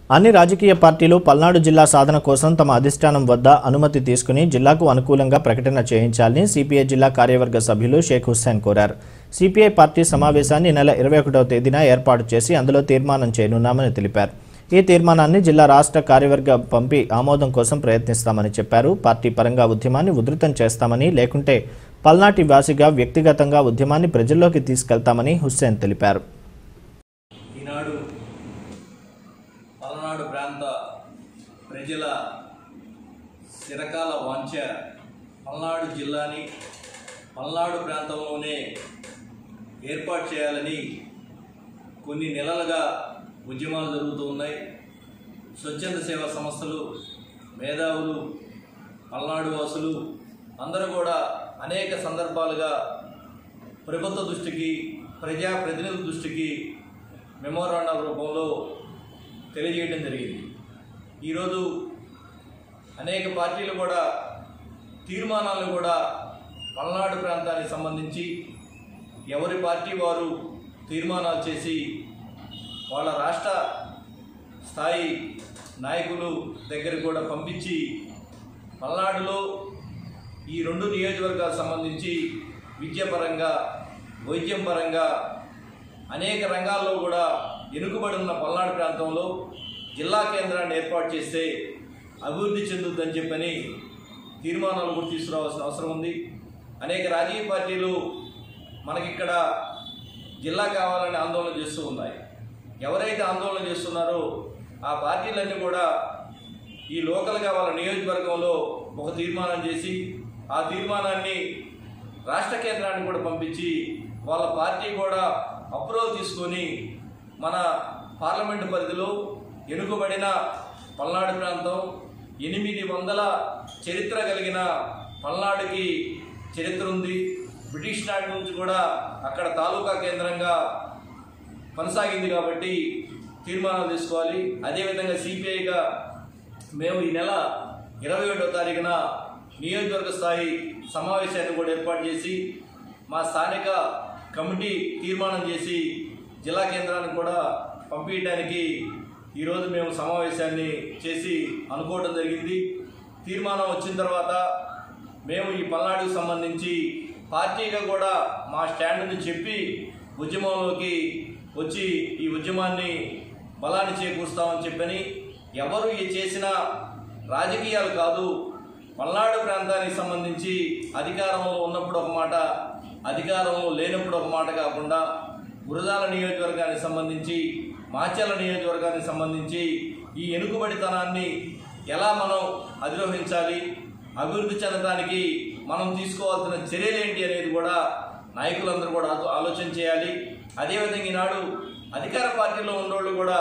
అన్ని రాజకీయ పార్టీలు పల్నాడు జిల్లా సాధన కోసం తమ అధిష్టానం వద్ద అనుమతి తీసుకుని జిల్లాకు అనుకూలంగా ప్రకటన చేయించాలని సిపిఐ జిల్లా కార్యవర్గ సభ్యులు షేక్ హుస్సేన్ కోరారు సిపిఐ పార్టీ సమావేశాన్ని నెల ఇరవై ఒకటవ తేదీన ఏర్పాటు చేసి అందులో తీర్మానం చేయనున్నామని తెలిపారు ఈ తీర్మానాన్ని జిల్లా రాష్ట్ర కార్యవర్గ పంపి ఆమోదం కోసం ప్రయత్నిస్తామని చెప్పారు పార్టీ పరంగా ఉద్యమాన్ని ఉధృతం చేస్తామని లేకుంటే పల్నాటి వాసిగా వ్యక్తిగతంగా ఉద్యమాన్ని ప్రజల్లోకి తీసుకెళ్తామని హుస్సేన్ తెలిపారు ఈనాడు పలనాడు ప్రాంత ప్రజల చిరకాల వాంఛ పల్నాడు జిల్లాని పల్నాడు ప్రాంతంలోనే ఏర్పాటు చేయాలని కొన్ని నెలలుగా ఉద్యమాలు జరుగుతూ ఉన్నాయి స్వచ్ఛంద సేవా సంస్థలు మేధావులు పల్నాడు వాసులు అందరూ కూడా అనేక సందర్భాలుగా ప్రభుత్వ దృష్టికి ప్రజా ప్రతినిధుల దృష్టికి మెమోరాండం రూపంలో తెలియజేయడం జరిగింది ఈరోజు అనేక పార్టీలు కూడా తీర్మానాలను కూడా పల్నాడు ప్రాంతానికి సంబంధించి ఎవరి పార్టీ వారు తీర్మానాలు చేసి వాళ్ళ రాష్ట్ర స్థాయి నాయకులు దగ్గరికి కూడా పంపించి పల్నాడులో ఈ రెండు నియోజకవర్గాలకు సంబంధించి విద్యాపరంగా వైద్యం పరంగా అనేక రంగాల్లో కూడా వెనుకబడి ఉన్న పల్నాడు ప్రాంతంలో జిల్లా కేంద్రాన్ని ఏర్పాటు చేస్తే అభివృద్ధి చెందుద్దని చెప్పని తీర్మానాలు కూడా తీసుకురావాల్సిన అవసరం ఉంది అనేక రాజకీయ పార్టీలు మనకిక్కడ జిల్లా కావాలని ఆందోళన చేస్తూ ఉన్నాయి ఎవరైతే ఆందోళన చేస్తున్నారో ఆ పార్టీలన్నీ కూడా ఈ లోకల్గా వాళ్ళ నియోజకవర్గంలో ఒక తీర్మానం చేసి ఆ తీర్మానాన్ని రాష్ట్ర కేంద్రానికి కూడా పంపించి వాళ్ళ పార్టీ కూడా అప్రూవల్ తీసుకొని మన పార్లమెంటు పరిధిలో ఎనుకబడిన పల్నాడు ప్రాంతం ఎనిమిది వందల చరిత్ర కలిగిన పల్నాడుకి చరిత్ర ఉంది బ్రిటిష్ నాటి నుంచి కూడా అక్కడ తాలూకా కేంద్రంగా కొనసాగింది కాబట్టి తీర్మానాలు తీసుకోవాలి అదేవిధంగా సిపిఐగా మేము ఈ నెల ఇరవై ఒకటో తారీఖున నియోజకవర్గ స్థాయి సమావేశాన్ని కూడా ఏర్పాటు చేసి మా స్థానిక కమిటీ తీర్మానం చేసి జిల్లా కేంద్రానికి కూడా పంపించడానికి ఈరోజు మేము సమావేశాన్ని చేసి అనుకోవడం జరిగింది తీర్మానం వచ్చిన తర్వాత మేము ఈ పల్నాడుకు సంబంధించి పార్టీగా కూడా మా స్టాండ్ని చెప్పి ఉద్యమంలోకి వచ్చి ఈ ఉద్యమాన్ని బలాన్ని చేకూరుస్తామని చెప్పని ఎవరు ఏ చేసినా రాజకీయాలు కాదు పల్నాడు ప్రాంతానికి సంబంధించి అధికారంలో ఉన్నప్పుడు ఒక మాట అధికారంలో లేనప్పుడు ఒక మాట కాకుండా గురజాల నియోజకవర్గానికి సంబంధించి మాచర్ల నియోజకవర్గానికి సంబంధించి ఈ ఎనుకబడితనాన్ని ఎలా మనం అధిరోహించాలి అభివృద్ధి చెందడానికి మనం తీసుకోవాల్సిన చర్యలేంటి అనేది కూడా నాయకులందరూ కూడా ఆలో- ఆలోచన చేయాలి అదేవిధంగా ఈనాడు అధికార పార్టీలో ఉన్నోళ్ళు కూడా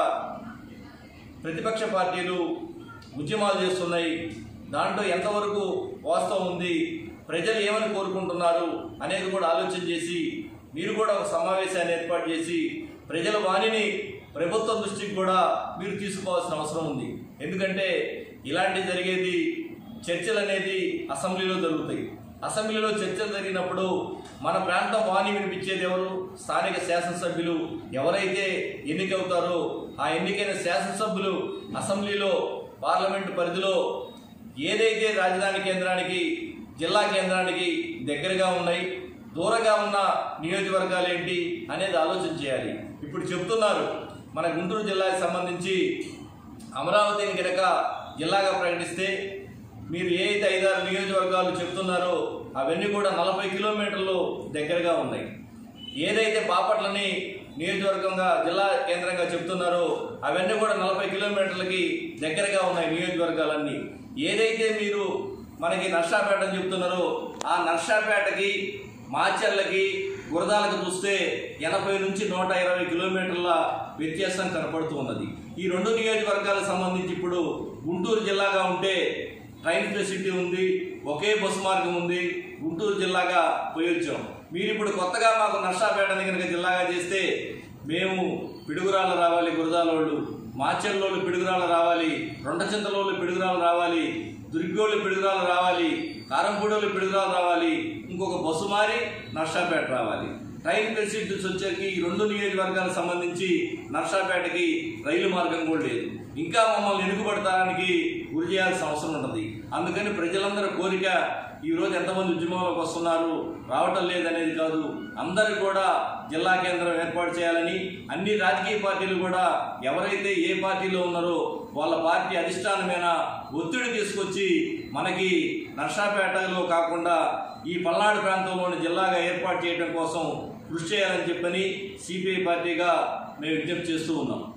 ప్రతిపక్ష పార్టీలు ఉద్యమాలు చేస్తున్నాయి దాంట్లో ఎంతవరకు వాస్తవం ఉంది ప్రజలు ఏమని కోరుకుంటున్నారు అనేది కూడా ఆలోచన చేసి మీరు కూడా ఒక సమావేశాన్ని ఏర్పాటు చేసి ప్రజల వాణిని ప్రభుత్వ దృష్టికి కూడా మీరు తీసుకోవాల్సిన అవసరం ఉంది ఎందుకంటే ఇలాంటి జరిగేది చర్చలు అనేది అసెంబ్లీలో జరుగుతాయి అసెంబ్లీలో చర్చలు జరిగినప్పుడు మన ప్రాంతం వాణి వినిపించేది ఎవరు స్థానిక శాసనసభ్యులు ఎవరైతే ఎన్నికవుతారో ఆ ఎన్నికైన శాసనసభ్యులు అసెంబ్లీలో పార్లమెంటు పరిధిలో ఏదైతే రాజధాని కేంద్రానికి జిల్లా కేంద్రానికి దగ్గరగా ఉన్నాయి దూరంగా ఉన్న నియోజకవర్గాలు ఏంటి అనేది ఆలోచన చేయాలి ఇప్పుడు చెప్తున్నారు మన గుంటూరు జిల్లాకి సంబంధించి అమరావతిని కనుక జిల్లాగా ప్రకటిస్తే మీరు ఏ అయితే ఐదారు నియోజకవర్గాలు చెప్తున్నారో అవన్నీ కూడా నలభై కిలోమీటర్లు దగ్గరగా ఉన్నాయి ఏదైతే బాపట్లని నియోజకవర్గంగా జిల్లా కేంద్రంగా చెప్తున్నారో అవన్నీ కూడా నలభై కిలోమీటర్లకి దగ్గరగా ఉన్నాయి నియోజకవర్గాలన్నీ ఏదైతే మీరు మనకి నర్సాపేట అని చెప్తున్నారో ఆ నర్సాపేటకి మాచర్లకి గురదాలకు చూస్తే ఎనభై నుంచి నూట ఇరవై కిలోమీటర్ల వ్యత్యాసం కనపడుతూ ఉన్నది ఈ రెండు నియోజకవర్గాలకు సంబంధించి ఇప్పుడు గుంటూరు జిల్లాగా ఉంటే ట్రైన్ ఫెసిలిటీ ఉంది ఒకే బస్సు మార్గం ఉంది గుంటూరు జిల్లాగా పోయి వచ్చాం మీరు ఇప్పుడు కొత్తగా మాకు నర్సాపేటని కనుక జిల్లాగా చేస్తే మేము పిడుగురాళ్ళు రావాలి గురదాలోళ్ళు మాచెల్లోళ్ళు పిడుగురాళ్ళు రావాలి రొండచింతలోళ్ళు పిడుగురాళ్ళు రావాలి దుర్గోళ్ళు పిడుగురాళ్ళు రావాలి కారంపూడోళ్ళు పిడుగురాళ్ళు రావాలి ఇంకొక బస్సు మారి నర్సాపేట రావాలి ట్రైన్ ఫెసిలిటీస్ వచ్చేసరికి ఈ రెండు నియోజకవర్గాలకు సంబంధించి నర్సాపేటకి రైలు మార్గం కూడా లేదు ఇంకా మమ్మల్ని వెనుకబడటానికి గురి చేయాల్సిన అవసరం ఉంటుంది అందుకని ప్రజలందరి కోరిక ఈ రోజు ఎంతమంది ఉద్యమంలోకి వస్తున్నారు రావటం లేదనేది కాదు అందరూ కూడా జిల్లా కేంద్రం ఏర్పాటు చేయాలని అన్ని రాజకీయ పార్టీలు కూడా ఎవరైతే ఏ పార్టీలో ఉన్నారో వాళ్ళ పార్టీ అధిష్టానమైన ఒత్తిడి తీసుకొచ్చి మనకి నర్సాపేటలో కాకుండా ఈ పల్నాడు ప్రాంతంలోని జిల్లాగా ఏర్పాటు చేయడం కోసం కృషి చేయాలని చెప్పని సిపిఐ పార్టీగా మేము విజ్ఞప్తి చేస్తూ ఉన్నాం